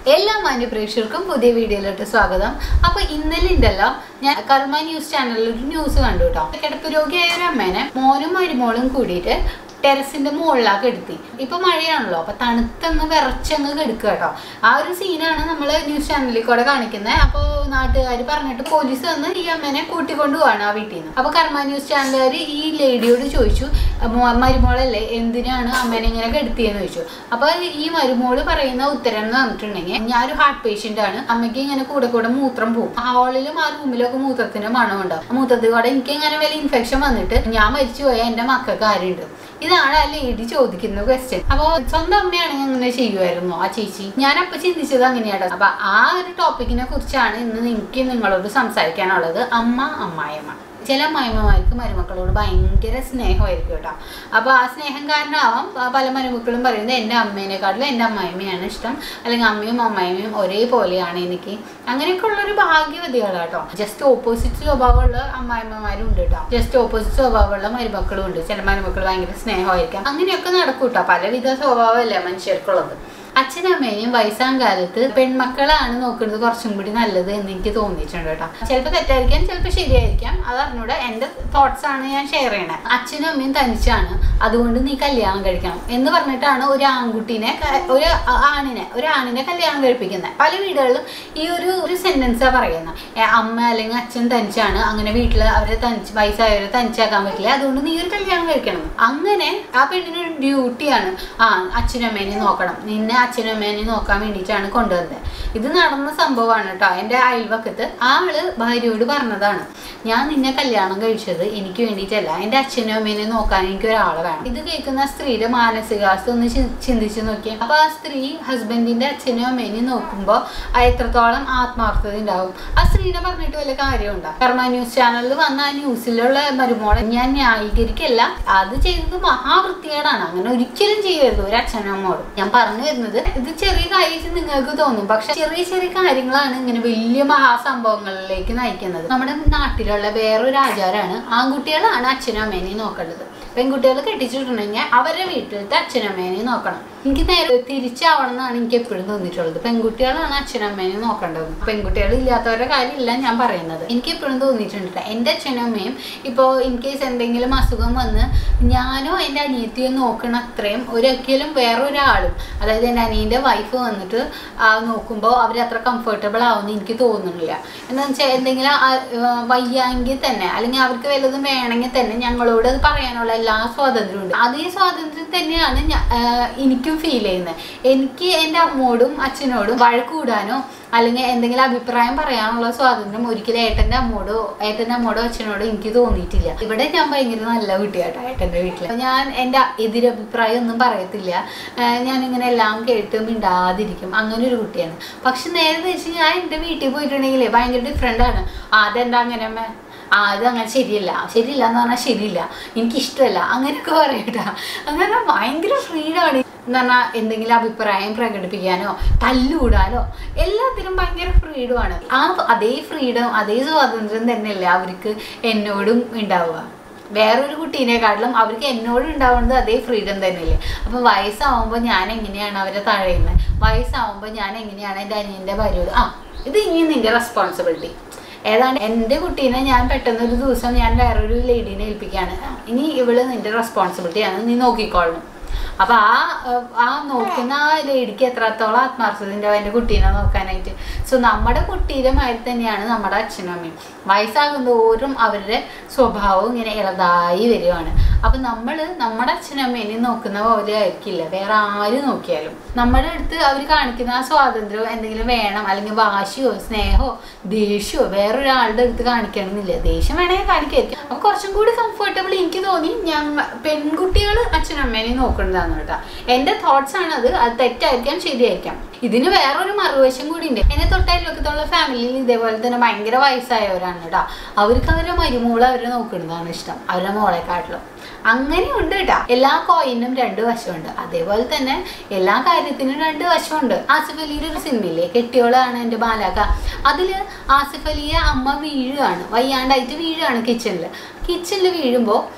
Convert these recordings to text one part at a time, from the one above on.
എല്ലാ മാന്യ പ്രേക്ഷകർക്കും പുതിയ വീഡിയോയിലോട്ട് സ്വാഗതം അപ്പൊ ഇന്നലെ ഉണ്ടല്ലോ ഞാൻ കർമ്മ ന്യൂസ് ചാനലിൽ ഒരു ന്യൂസ് കണ്ടു കേട്ടോ കിടപ്പ് രോഗിയായ ഒരു അമ്മേനെ മോനും മരുമോളും കൂടിയിട്ട് ടെറസിന്റെ മുകളിലാക്കി എടുത്തി ഇപ്പൊ മഴയാണല്ലോ അപ്പൊ തണുത്തങ്ങ് വിറച്ചങ്ങ് കെടുക്കുക കേട്ടോ ആ ഒരു സീനാണ് നമ്മൾ ന്യൂസ് ചാനലിൽ കൂടെ കാണിക്കുന്നത് അപ്പോൾ നാട്ടുകാർ പറഞ്ഞിട്ട് പോലീസ് വന്ന് ഈ അമ്മേനെ കൂട്ടിക്കൊണ്ടു പോവാണ് ആ വീട്ടിൽ നിന്ന് അപ്പൊ കർമ്മ ന്യൂസ് ചാനലുകാർ ഈ ലേഡിയോട് ചോദിച്ചു "മോ- മരുമോളല്ലേ എന്തിനാണ് അമ്മേനെ ഇങ്ങനെ കെടുത്തിയെന്ന് ചോദിച്ചു അപ്പൊ ഈ മരുമോള് പറയുന്ന ഉത്തരം എന്ന് പറഞ്ഞിട്ടുണ്ടെങ്കിൽ ഞാനൊരു ഹാർട്ട് പേഷ്യന്റ് ആണ് അമ്മയ്ക്ക് ഇങ്ങനെ കൂടെ കൂടെ മൂത്രം പോകും ഹാളിലും ആ റൂമിലൊക്കെ മൂത്രത്തിന്റെ മണം ഉണ്ടാവും ആ മൂത്രത്തിൽ കൂടെ എനിക്ക് ഇങ്ങനെ വലിയ ഇൻഫെക്ഷൻ വന്നിട്ട് ഞാൻ മരിച്ചു പോയ എന്റെ മക്കൾക്ക് ആരുണ്ട് ഇതാണ് ആ ലേഡി ചോദിക്കുന്ന ക്വസ്റ്റ്യൻ അപ്പൊ സ്വന്തം അമ്മയാണെങ്കിൽ അങ്ങനെ ചെയ്യുമായിരുന്നു ആ ചേച്ചി ഞാൻ അപ്പൊ ചിന്തിച്ചത് അങ്ങനെയാണ് അപ്പൊ ആ ഒരു ടോപ്പിക്കിനെ കുറിച്ചാണ് ഇന്ന് എനിക്ക് നിങ്ങളോട് സംസാരിക്കാനുള്ളത് അമ്മ അമ്മായിയമ്മ ചില അമ്മായിമ്മമാർക്ക് മരുമക്കളോട് ഭയങ്കര സ്നേഹമായിരിക്കും കേട്ടോ അപ്പോൾ ആ സ്നേഹം കാരണമാവാം പ- പല മരുമക്കളും പറയുന്നത് എൻ്റെ അമ്മേനെക്കാട്ടിലും എൻ്റെ അമ്മായിമ്മയാണ് ഇഷ്ടം അല്ലെങ്കിൽ അമ്മയും അമ്മായിമ്മയും ഒരേപോലെയാണ് എനിക്ക് അങ്ങനെയൊക്കെ ഉള്ളൊരു ഭാഗ്യവതികളാട്ടോ ജസ്റ്റ് ഓപ്പോസിറ്റ് സ്വഭാവമുള്ള അമ്മായിമ്മമാരും ഉണ്ട് കേട്ടോ ജസ്റ്റ് ഓപ്പോസിറ്റ് സ്വഭാവമുള്ള മരുമക്കളും ഉണ്ട് ചില മരുമക്കൾ ഭയങ്കര സ്നേഹമായിരിക്കാം അങ്ങനെയൊക്കെ നടക്കും കേട്ടോ പലവിധ സ്വഭാവമല്ലേ മനുഷ്യർക്കുള്ളത് അച്ഛനും അമ്മേനെയും വയസ്സാം കാലത്ത് പെൺമക്കളാണ് നോക്കുന്നത് കുറച്ചും കൂടി നല്ലത് എന്ന് എനിക്ക് തോന്നിയിട്ടുണ്ട് കേട്ടോ ചിലപ്പോൾ തെറ്റായിരിക്കാം ചിലപ്പോൾ ശരിയായിരിക്കാം അത് അറിഞ്ഞൂടെ എൻ്റെ തോട്ട്സ് ആണ് ഞാൻ ഷെയർ ചെയ്യണത് അച്ഛനും അമ്മയും തനിച്ചാണ് അതുകൊണ്ട് നീ കല്യാണം കഴിക്കണം എന്ന് പറഞ്ഞിട്ടാണ് ഒരു ആൺകുട്ടീനെ ക- ഒരു ആ- ആണിനെ ഒരു ആണിനെ കല്യാണം കഴിപ്പിക്കുന്നത് പല വീടുകളിലും ഈ ഒരു ഒരു സെന്റൻസാ പറയുന്നത് ഏ, അമ്മ അല്ലെങ്കിൽ അച്ഛൻ തനിച്ചാണ് അങ്ങനെ വീട്ടിൽ അവരെ തനിച്ച് വയസ്സായവരെ തനിച്ചാക്കാൻ പറ്റില്ല അതുകൊണ്ട് നീ ഒരു കല്യാണം കഴിക്കണം അങ്ങനെ ആ പെണ്ണിനൊരു ഡ്യൂട്ടിയാണ് ആ അച്ഛനും അമ്മേനെ നോക്കണം നിന്നെ അച്ഛനും അമ്മേനെ നോക്കാൻ വേണ്ടിയിട്ടാണ് കൊണ്ടുവന്നത് ഇത് നടന്ന സംഭവമാണ് കേട്ടോ എൻ്റെ അയൽവക്കത്ത് ആള് ഭാര്യയോട് പറഞ്ഞതാണ് ഞാൻ നിന്നെ കല്യാണം കഴിച്ചത് എനിക്ക് വേണ്ടിയിട്ടല്ല എൻ്റെ അച്ഛനും അമ്മേനെ നോക്കാൻ എനിക്ക് ഒരാളെ വേണം ഇത് കേൾക്കുന്ന സ്ത്രീയുടെ മാനസികാവസ്ഥ ഒന്ന് ചി- ചിന്തിച്ച് നോക്കിയാൽ അപ്പൊ ആ സ്ത്രീ ഹസ്ബൻഡിന്റെ അച്ഛനും അമ്മേനെയും നോക്കുമ്പോൾ ആ എത്രത്തോളം ആത്മാർത്ഥത ഉണ്ടാവും ആ സ്ത്രീനെ പറഞ്ഞിട്ട് വല്ല കാര്യമുണ്ടോ കർമ്മ ന്യൂസ് ചാനലിൽ വന്ന ആ ന്യൂസിലുള്ള മരുമോളെ ഞാൻ ന്യായീകരിക്കല്ല അത് ചെയ്തത് മഹാവൃത്തികേടാണ് അങ്ങനെ ഒരിക്കലും ചെയ്യരുത് ഒരു അച്ഛനും അമ്മോടും ഞാൻ പറഞ്ഞു വരുന്നത് ഇത് ചെറിയ കാര്യം നിങ്ങൾക്ക് തോന്നും പക്ഷെ ചെറിയ ചെറിയ കാര്യങ്ങളാണ് ഇങ്ങനെ വലിയ മഹാസംഭവങ്ങളിലേക്ക് നയിക്കുന്നത് നമ്മുടെ നാട്ടിലുള്ള വേറൊരു ആചാരമാണ് ആൺകുട്ടികളാണ് അച്ഛനും അമ്മേനെയും നോക്കേണ്ടത് പെൺകുട്ടികൾ കെട്ടിച്ചിട്ടുണ്ടെങ്കിൽ അവരുടെ വീട്ടിലത്തെ അച്ഛനമ്മേനെയും നോക്കണം എനിക്ക് നേരെ തിരിച്ചാവണം എന്നാണ് എനിക്ക് എപ്പോഴും തോന്നിയിട്ടുള്ളത് പെൺകുട്ടികളാണ് അച്ഛനമ്മേനെ നോക്കേണ്ടത് പെൺകുട്ടികൾ ഇല്ലാത്തവരുടെ കാര്യമില്ല ഞാൻ പറയുന്നത് എനിക്ക് എപ്പോഴും തോന്നിയിട്ടുണ്ട് എൻ്റെ അച്ഛനും അമ്മയും ഇപ്പോൾ ഇൻ കേസ് എന്തെങ്കിലും അസുഖം വന്ന് ഞാനോ എൻ്റെ അനിയത്തിയോ നോക്കണ അത്രയും ഒരിക്കലും വേറൊരാളും അതായത് എൻ്റെ അനിയൻ്റെ വൈഫ് വന്നിട്ട് ആ നോക്കുമ്പോൾ അവർ അത്ര കംഫർട്ടബിൾ ആവുമെന്ന് എനിക്ക് തോന്നുന്നില്ല എന്താണെന്ന് വെച്ചാൽ എന്തെങ്കിലും ആ- ആ വയ്യാങ്കിൽ തന്നെ അല്ലെങ്കിൽ അവർക്ക് വല്ലതും വേണമെങ്കിൽ തന്നെ ഞങ്ങളോട് അത് പറയാനുള്ള എല്ലാ സ്വാതന്ത്ര്യവും ഉണ്ട് അതേ സ്വാതന്ത്ര്യം തന്നെയാണ് ഞാ- ആ, എനിക്കും ഫീൽ ചെയ്യുന്നത് എനിക്ക് എൻ്റെ അമ്മോടും അച്ഛനോടും വഴക്കൂടാനോ അല്ലെങ്കിൽ എന്തെങ്കിലും അഭിപ്രായം പറയാനുള്ള സ്വാതന്ത്ര്യം ഒരിക്കലും ഏട്ടൻ്റെ അമ്മോടോ ഏട്ടൻ്റെ അമ്മോടോ അച്ഛനോടോ എനിക്ക് തോന്നിയിട്ടില്ല ഇവിടെ ഞാൻ ഭയങ്കര നല്ല കുട്ടിയാട്ടോ ഏട്ടൻ്റെ വീട്ടിൽ ഞാൻ എൻ്റെ എതിരഭിപ്രായം ഒന്നും പറയത്തില്ല ആഹ് ഞാനിങ്ങനെ എല്ലാം കേട്ട് മിണ്ടാതിരിക്കും അങ്ങനെ ഒരു കുട്ടിയാണ് പക്ഷെ നേരെ തിരിച്ച് ഞാൻ എൻ്റെ വീട്ടിൽ പോയിട്ടുണ്ടെങ്കിൽ ഭയങ്കര ഡിഫറെൻ്റ് ആണ് ആ, അതെന്താ അങ്ങനെ അമ്മ ആ അത് അങ്ങനെ ശരിയല്ല ശരിയില്ല എന്ന് പറഞ്ഞാൽ ശരിയില്ല എനിക്കിഷ്ടമല്ല അങ്ങനെയൊക്കെ പറയട്ടാ അങ്ങനെ ഭയങ്കര ഫ്രീഡമാണ് എന്ന് പറഞ്ഞാൽ എന്തെങ്കിലും അഭിപ്രായം പ്രകടിപ്പിക്കാനോ തല്ലുകൂടാനോ എല്ലാത്തിനും ഭയങ്കര ഫ്രീഡമാണ് ആ അതേ ഫ്രീഡം അതേ സ്വാതന്ത്ര്യം തന്നെയല്ലേ അവർക്ക് എന്നോടും ഉണ്ടാവുക വേറൊരു കുട്ടീനെക്കാട്ടിലും അവർക്ക് എന്നോട് ഉണ്ടാവുന്നത് അതേ ഫ്രീഡം തന്നെയല്ലേ അപ്പം വയസ്സാവുമ്പോൾ ഞാൻ എങ്ങനെയാണ് അവരെ തഴയുന്നത് വയസ്സാവുമ്പോൾ ഞാൻ എങ്ങനെയാണ് എൻ്റെ അനിയൻ്റെ ഭാര്യയോട് ആ ഇത് ഇനി നിൻ്റെ റെസ്പോൺസിബിലിറ്റി ഏതാണ് എൻ്റെ കുട്ടീനെ ഞാൻ പെട്ടെന്ന് ഒരു ദിവസം ഞാൻ വേറൊരു ലേഡീനെ ഏൽപ്പിക്കുകയാണ് ഇനി ഇവള് നിന്റെ റെസ്പോൺസിബിലിറ്റിയാണ് നീ നോക്കിക്കോളണം അപ്പൊ ആ ഏഹ്, ആ നോക്കുന്ന ആ ലേഡിക്ക് എത്രത്തോളം ആത്മാർത്ഥത ഉണ്ടാവും എൻ്റെ കുട്ടീനെ നോക്കാനായിട്ട് സോ നമ്മുടെ കുട്ടീയുടെ മാതിരി തന്നെയാണ് നമ്മുടെ അച്ഛനും അമ്മയും വയസ്സാകും തോറും അവരുടെ സ്വഭാവം ഇങ്ങനെ ഇളതായി വരികയാണ് അപ്പൊ നമ്മൾ നമ്മുടെ അച്ഛനും അമ്മേനെ നോക്കുന്ന പോലെ ആയിരിക്കില്ല വേറെ ആര് നോക്കിയാലും നമ്മുടെ അടുത്ത് അവർ കാണിക്കുന്ന ആ സ്വാതന്ത്ര്യം എന്തെങ്കിലും വേണം അല്ലെങ്കിൽ വാശിയോ സ്നേഹമോ ദേഷ്യമോ വേറൊരാളുടെ അടുത്ത് കാണിക്കണമെന്നില്ല ദേഷ്യം വേണമെങ്കിൽ കാണിക്കായിരിക്കും അപ്പൊ കുറച്ചും കൂടി കംഫർട്ടബിൾ എനിക്ക് തോന്നി ഞങ്ങൾ പെൺകുട്ടികൾ അച്ഛനമ്മേനെ നോക്കുന്നതാണ് കേട്ടോ എന്റെ തോട്ട്സ് ആണ് അത് അത് തെറ്റായിരിക്കാം ശരിയായിരിക്കാം ഇതിന് വേറൊരു മറുവശം കൂടി ഉണ്ട് എന്നെ തൊട്ടയൽവക്കത്തുള്ള ഫാമിലിയിൽ ഇതേപോലെ തന്നെ ഭയങ്കര വയസ്സായവരാണ് കേട്ടോ അവർക്ക് അവരുടെ മരുമോള് അവരെ നോക്കുന്നതാണ് ഇഷ്ടം അവരുടെ മോളെക്കാട്ടിലും അങ്ങനെയുണ്ട് കേട്ടാ എല്ലാ കോയിനും രണ്ട് വശമുണ്ട് അതേപോലെ തന്നെ എല്ലാ കാര്യത്തിനും രണ്ട് വശമുണ്ട് ആസിഫ് അലിയുടെ ഒരു സിനിമയില്ലേ കെട്ടിയോളാണ് എൻ്റെ ബാലാക അതില് ആസിഫ് അലിയെ അമ്മ വീഴുകയാണ് വയ്യാണ്ടായിട്ട് വീഴുകയാണ് കിച്ചണിൽ കിച്ചണിൽ വീഴുമ്പോൾ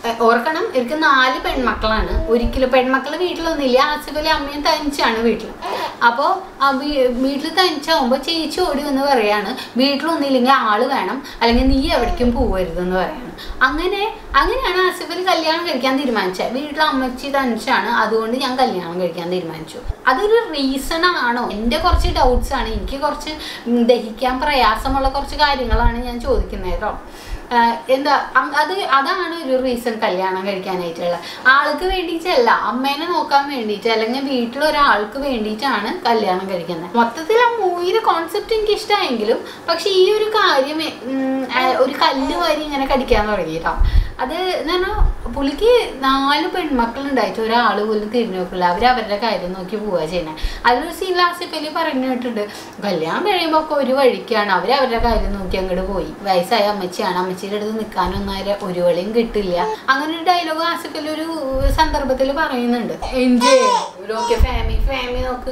ഏഹ് ഓർക്കണം എനിക്ക് നാല് പെൺമക്കളാണ് ഒരിക്കലും പെൺമക്കൾ വീട്ടിലൊന്നുമില്ല ആസിഫലി അമ്മയും തനിച്ചാണ് വീട്ടിൽ അപ്പോൾ വീട്ടിൽ തനിച്ചാവുമ്പോൾ ചേച്ചി ഓടി വന്ന് പറയാണ് വീട്ടിലൊന്നുമില്ലെങ്കിൽ ആള് വേണം അല്ലെങ്കിൽ നീ എവിടേക്കും പോവരുതെന്ന് പറയാണ് അങ്ങനെ അങ്ങനെയാണ് ആസിഫലി കല്യാണം കഴിക്കാൻ തീരുമാനിച്ചത് വീട്ടിൽ അമ്മച്ചി തനിച്ചാണ് അതുകൊണ്ട് ഞാൻ കല്യാണം കഴിക്കാൻ തീരുമാനിച്ചു അതൊരു റീസൺ ആണോ എൻ്റെ കുറച്ച് ഡൗട്ട്സ് ആണ് എനിക്ക് കുറച്ച് ഉം, ദഹിക്കാൻ പ്രയാസമുള്ള കുറച്ച് കാര്യങ്ങളാണ് ഞാൻ ചോദിക്കുന്നത് കേട്ടോ ആഹ് എന്താ അം- അത് അതാണ് ഒരു റീസൺ കല്യാണം കഴിക്കാനായിട്ടുള്ള ആൾക്ക് വേണ്ടിയിട്ടല്ല അമ്മേനെ നോക്കാൻ വേണ്ടിയിട്ട് അല്ലെങ്കിൽ വീട്ടിലൊരാൾക്ക് വേണ്ടിയിട്ടാണ് കല്യാണം കഴിക്കുന്നത് മൊത്തത്തിൽ ആ മൂവിയുടെ കോൺസെപ്റ്റ് എനിക്ക് ഇഷ്ടമായെങ്കിലും പക്ഷെ ഈ ഒരു കാര്യം ഉം, ആ, ഒരു കല്ല് വാരി ഇങ്ങനെ കടിക്കാൻ തുടങ്ങി കേട്ടോ അത് എന്ന് പറഞ്ഞാൽ പുള്ളിക്ക് നാല് പെൺമക്കളുണ്ടായിട്ട് ഒരാൾ പോലും തിരിഞ്ഞു നോക്കില്ല അവർ അവരുടെ കാര്യം നോക്കി പോവുക ചെയ്യുന്നത് അതിലൊരു സീൻ ലാസിപ്പലി പറഞ്ഞു കേട്ടിട്ടുണ്ട് കല്യാണം കഴിയുമ്പോൾ ഒക്കെ ഒരു വഴിക്കാണ് അവർ അവരുടെ കാര്യം നോക്കി അങ്ങോട്ട് പോയി വയസ്സായ അമ്മച്ചിയാണ് അമ്മച്ചിയുടെ അടുത്ത് നിൽക്കാനൊന്നും ആരെ ഒരു വളിയും കിട്ടില്ല അങ്ങനെ ഒരു ഡയലോഗ് ആസിഫലി ഒരു സന്ദർഭത്തിൽ പറയുന്നുണ്ട് എൻജോയ് ഓക്കെ ഫാമിലി ഫാമിലി നോക്ക്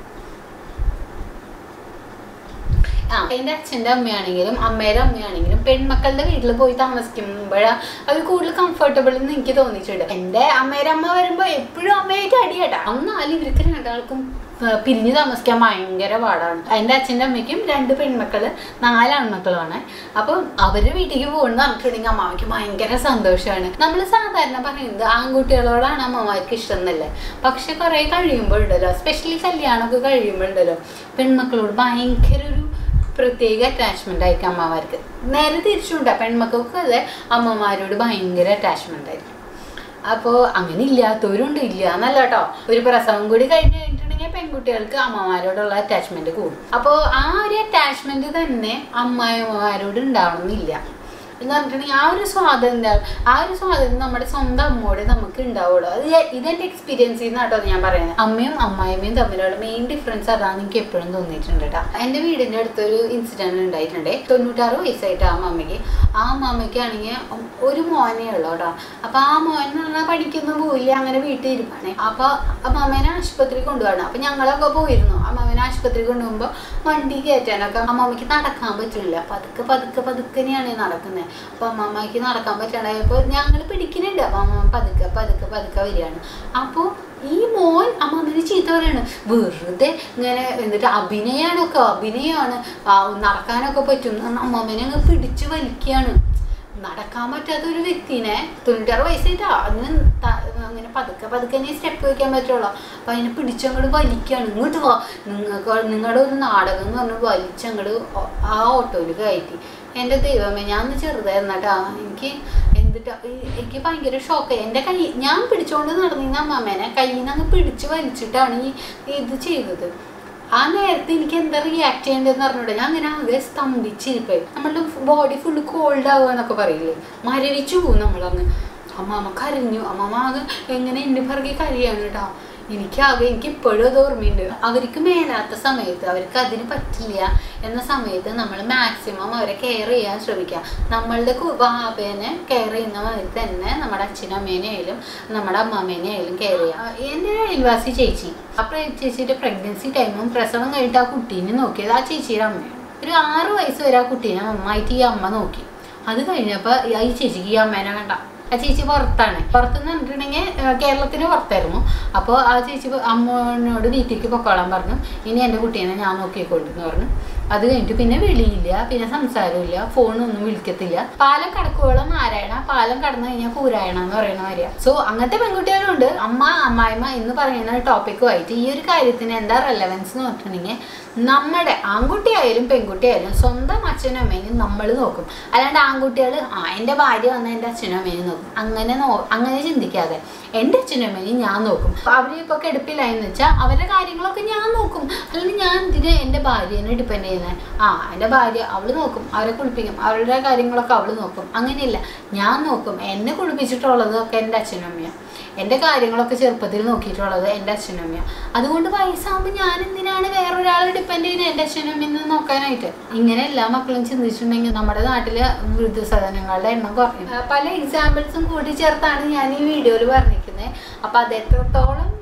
ആ എൻ്റെ അച്ഛൻ്റെ അമ്മയാണെങ്കിലും അമ്മയുടെ അമ്മയാണെങ്കിലും പെൺമക്കളുടെ വീട്ടിൽ പോയി താമസിക്കുമ്പോഴാണ് അവർ കൂടുതൽ കംഫർട്ടബിൾ എന്ന് എനിക്ക് തോന്നിയിട്ടുണ്ട് എൻ്റെ അമ്മയുടെ അമ്മ വരുമ്പോൾ എപ്പോഴും അമ്മയായിട്ട് അടിയട്ടാ എന്നാലും ഇവർക്ക് രണ്ടാൾക്കും ആ, പിരിഞ്ഞ് താമസിക്കാൻ ഭയങ്കര പാടാണ് എൻ്റെ അച്ഛൻ്റെ അമ്മയ്ക്കും രണ്ട് പെൺമക്കള് നാല് ആൺമക്കളുമാണ് അപ്പം അവരുടെ വീട്ടിലേക്ക് പോകുന്ന പറഞ്ഞിട്ടുണ്ടെങ്കിൽ അമ്മാവയ്ക്ക് ഭയങ്കര സന്തോഷമാണ് നമ്മൾ സാധാരണ പറയുന്നത് ആൺകുട്ടികളോടാണ് അമ്മമാർക്ക് ഇഷ്ടം എന്നല്ലേ പക്ഷെ കുറെ കഴിയുമ്പോഴുണ്ടല്ലോ സ്പെഷ്യലി കല്യാണമൊക്കെ കഴിയുമ്പോഴുണ്ടല്ലോ പെൺമക്കളോട് ഭയങ്കര ഒരു പ്രത്യേക അറ്റാച്ച്മെന്റ് ആയിരിക്കും അമ്മമാർക്ക് നേരെ തിരിച്ചുണ്ട് പെൺമക്കൾക്ക് അതെ അമ്മമാരോട് ഭയങ്കര അറ്റാച്ച്മെന്റ് ആയിരിക്കും അപ്പോൾ അങ്ങനെ ഇല്ലാത്തവരുണ്ട് ഇല്ല എന്നല്ല കേട്ടോ ഒരു പ്രസവം കൂടി കഴിഞ്ഞ് കഴിഞ്ഞിട്ടുണ്ടെങ്കിൽ പെൺകുട്ടികൾക്ക് അമ്മമാരോടുള്ള അറ്റാച്ച്മെന്റ് കൂടും അപ്പോൾ ആ ഒരു അറ്റാച്ച്മെന്റ് തന്നെ അമ്മായിമാരോട് ഉണ്ടാവണമെന്നില്ല എന്ന് പറഞ്ഞിട്ടുണ്ടെങ്കിൽ ആ ഒരു സ്വാതന്ത്ര്യം ആ ഒരു സ്വാതന്ത്ര്യം നമ്മുടെ സ്വന്തം അമ്മയോട് നമുക്ക് ഉണ്ടാവുള്ളൂ അത് ഞാൻ- ഇതെന്റെ എക്സ്പീരിയൻസിൽ നിന്നാട്ടോ ഞാൻ പറയുന്നത് അമ്മയും അമ്മായിമ്മയും തമ്മിലുള്ള മെയിൻ ഡിഫറൻസ് അതാണ് എനിക്ക് എപ്പോഴും തോന്നിയിട്ടുണ്ട് കേട്ടോ എൻ്റെ വീടിൻ്റെ അടുത്തൊരു ഇൻസിഡന്റ് ഉണ്ടായിട്ടുണ്ട് തൊണ്ണൂറ്റാറ് വയസ്സായിട്ട് ആ അമ്മയ്ക്ക് ആ അമ്മയ്ക്ക് ആണെങ്കിൽ ഒരു മോനേ ഉള്ളൂ കേട്ടോ അപ്പൊ ആ മോൻ എന്ന് പറഞ്ഞാൽ പഠിക്കൊന്നും പോയില്ല അങ്ങനെ വീട്ടിൽ ഇരിപ്പാണ് അപ്പൊ അമ്മാമേനെ ആശുപത്രി കൊണ്ടുപോകണം അപ്പൊ ഞങ്ങളൊക്കെ പോയിരുന്നു അമ്മാമേനെ ആശുപത്രി കൊണ്ടുപോകുമ്പോൾ വണ്ടി കയറ്റാനൊക്കെ അമ്മാമ്മയ്ക്ക് നടക്കാൻ പറ്റില്ല പതുക്കെ പതുക്കെ പതുക്കനെയാണ് നടക്കുന്നത് അപ്പൊ അമ്മാമ്മയ്ക്ക് നടക്കാൻ പറ്റാണ്ടായപ്പോൾ ഞങ്ങൾ പിടിക്കുന്നുണ്ട് അപ്പൊ അമ്മ പതുക്കെ പതുക്കെ പതുക്കെ വരികയാണ് അപ്പോൾ ഈ മോൻ അമ്മാമ്മനെ ചീത്ത പറയാണ് വെറുതെ ഇങ്ങനെ എന്നിട്ട് അഭിനയാണൊക്കെ അഭിനയമാണ് ആ, നടക്കാനൊക്കെ പറ്റും എന്ന് പറഞ്ഞ് അമ്മാമ്മനെ അങ്ങ് പിടിച്ച് വലിക്കുകയാണ് നടക്കാൻ പറ്റാത്ത ഒരു വ്യക്തിനെ തൊണ്ണൂറ്റാറ് വയസ്സായിട്ടാ അതിന് ത- അങ്ങനെ പതുക്കെ പതുക്കെ സ്റ്റെപ്പ് വെക്കാൻ പറ്റുള്ളൂ അപ്പൊ അതിനെ പിടിച്ചങ്ങോട്ട് വലിക്കാണ് ഇങ്ങോട്ട് വാ നിങ്ങൾക്ക് നിങ്ങളുടെ ഒരു നാടകം എന്ന് പറഞ്ഞ് വലിച്ചങ്ങോട്ട് ആ ഓട്ടോയിൽ കയറ്റി എൻ്റെ ദൈവമേ ഞാൻ ഒന്ന് ചെറുതായിരുന്നട്ടാ എനിക്ക് എന്തിട്ടാ ഈ- എനിക്ക് ഭയങ്കര ഷോക്കായി എൻ്റെ കൈ ഞാൻ പിടിച്ചോണ്ട് നടന്നിരുന്ന അമ്മാമേനെ കയ്യിൽ നിന്ന് അങ്ങ് പിടിച്ച് വലിച്ചിട്ടാണ് ഈ ഇത് ചെയ്തത് ആ നേരത്തെ എനിക്ക് എന്താ റിയാക്ട് ചെയ്യേണ്ടതെന്ന് പറഞ്ഞൂടെ ഞാൻ അങ്ങനെ ആകെ സ്തംഭിച്ചിരിപ്പോയി നമ്മളുടെ ബോഡി ഫുള്ള് കോൾഡ് ആവുക എന്നൊക്കെ പറയില്ലേ മരവിച്ചു പോകും നമ്മളങ്ങ് അമ്മാമ്മ കരഞ്ഞു അമ്മാമ്മ ആകെ എങ്ങനെ എൻ്റെ പിറകെ കരയാണ് കേട്ടോ എനിക്കാകെ എനിക്ക് ഇപ്പോഴും അത് ഓർമ്മയുണ്ട് അവർക്ക് മേലാത്ത സമയത്ത് അവർക്ക് അതിന് പറ്റില്ല എന്ന സമയത്ത് നമ്മൾ മാക്സിമം അവരെ കെയർ ചെയ്യാൻ ശ്രമിക്കുക നമ്മളുടെ കു- ബാബേനെ കെയർ ചെയ്യുന്ന മാതിരി തന്നെ നമ്മുടെ അച്ഛനും അമ്മേനെ ആയാലും നമ്മുടെ അമ്മാമേനെ ആയാലും കെയർ ചെയ്യുക എൻ്റെ ഒരു അയൽവാസി ചേച്ചി ആ പ്ര- ചേച്ചിയുടെ പ്രഗ്നൻസി ടൈമും പ്രസവം കഴിഞ്ഞിട്ട് ആ കുട്ടീനെ നോക്കിയത് ആ ചേച്ചിയുടെ അമ്മയാണ് ഒരു ആറ് വയസ്സ് വരെ ആ കുട്ടീനെ നന്നായിട്ട് ഈ അമ്മ നോക്കി അത് കഴിഞ്ഞപ്പോൾ ഈ ചേച്ചിക്ക് ഈ അമ്മേനെ കണ്ട ആ ചേച്ചി പുറത്താണ് പുറത്തുനിന്ന് പറഞ്ഞിട്ടുണ്ടെങ്കിൽ കേരളത്തിന് പുറത്തായിരുന്നു അപ്പോൾ ആ ചേച്ചി പ- അമ്മോനോട് വീട്ടിലേക്ക് പൊക്കോളാൻ പറഞ്ഞു ഇനി എൻ്റെ കുട്ടീനെ ഞാൻ നോക്കിക്കോളൂ എന്ന് പറഞ്ഞു അത് കഴിഞ്ഞിട്ട് പിന്നെ വിളിയില്ല പിന്നെ സംസാരമില്ല ഫോണൊന്നും വിളിക്കത്തില്ല പാലം കടക്കുവോളം നാരായണ പാലം കടന്നു കഴിഞ്ഞാൽ കൂരായണ എന്ന് പറയുന്ന മാതിരിയാ സോ അങ്ങനത്തെ പെൺകുട്ടികളുണ്ട് അമ്മ അമ്മായിമ്മ എന്ന് പറയുന്ന ടോപ്പിക്കുമായിട്ട് ഈ ഒരു കാര്യത്തിന് എന്താ റെലവൻസ് എന്ന് പറഞ്ഞിട്ടുണ്ടെങ്കിൽ നമ്മുടെ ആൺകുട്ടിയായാലും പെൺകുട്ടിയായാലും സ്വന്തം അച്ഛനും അമ്മേനും നമ്മൾ നോക്കും അല്ലാണ്ട് ആൺകുട്ടികൾ ആ എൻ്റെ ഭാര്യ വന്ന എൻ്റെ അച്ഛനും അമ്മേനും നോക്കും അങ്ങനെ നോ അങ്ങനെ ചിന്തിക്കാതെ എൻ്റെ അച്ഛനും അമ്മേനും ഞാൻ നോക്കും അവർ ഇപ്പോൾ കിടപ്പിലായെന്ന് വെച്ചാൽ അവരുടെ കാര്യങ്ങളൊക്കെ ഞാൻ നോക്കും അല്ലെങ്കിൽ ഞാൻ ഇതിന് എൻ്റെ ഭാര്യേനെ ഡിപ്പെൻഡ് ചെയ്യുന്നത് ആ എൻ്റെ ഭാര്യ അവൾ നോക്കും അവരെ കുളിപ്പിക്കും അവരുടെ കാര്യങ്ങളൊക്കെ അവൾ നോക്കും അങ്ങനെയില്ല ഞാൻ നോക്കും എന്നെ കുളിപ്പിച്ചിട്ടുള്ളതൊക്കെ എൻ്റെ അച്ഛനും അമ്മയാണ് എൻ്റെ കാര്യങ്ങളൊക്കെ ചെറുപ്പത്തിൽ നോക്കിയിട്ടുള്ളത് എൻ്റെ അച്ഛനും അമ്മയാണ് അതുകൊണ്ട് വയസ്സാകുമ്പോൾ ഞാൻ എന്തിനാണ് വേറൊരാളെ ഡിപ്പെൻഡ് ചെയ്യുന്നത് എൻ്റെ അച്ഛനും അമ്മയെന്ന് നോക്കാനായിട്ട് ഇങ്ങനെ എല്ലാ മക്കളും ചിന്തിച്ചിട്ടുണ്ടെങ്കിൽ നമ്മുടെ നാട്ടില് വൃദ്ധസദനങ്ങളുടെ എണ്ണം കുറയും ആ, പല എക്സാമ്പിൾസും കൂടി ചേർത്താണ് ഞാൻ ഈ വീഡിയോയിൽ പറഞ്ഞിരിക്കുന്നത് അപ്പം അത് എത്രത്തോളം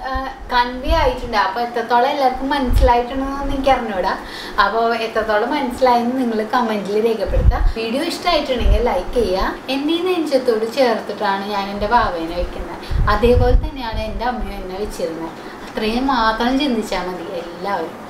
കൺവേ ആയിട്ടുണ്ട് അപ്പോൾ എത്രത്തോളം എല്ലാവർക്കും മനസ്സിലായിട്ടുണ്ടെന്ന് എനിക്ക് അറിഞ്ഞൂടാ അപ്പോൾ എത്രത്തോളം മനസ്സിലായെന്ന് നിങ്ങൾ കമൻറ്റിൽ രേഖപ്പെടുത്തുക വീഡിയോ ഇഷ്ടമായിട്ടുണ്ടെങ്കിൽ ലൈക്ക് ചെയ്യുക എന്നെ നെഞ്ചത്തോട് ചേർത്തിട്ടാണ് ഞാൻ എൻ്റെ വാവേനെ വെക്കുന്നത് അതേപോലെ തന്നെയാണ് എൻ്റെ അമ്മയും എന്നെ വെച്ചിരുന്നത് അത്രയും മാത്രം ചിന്തിച്ചാൽ മതി എല്ലാവരും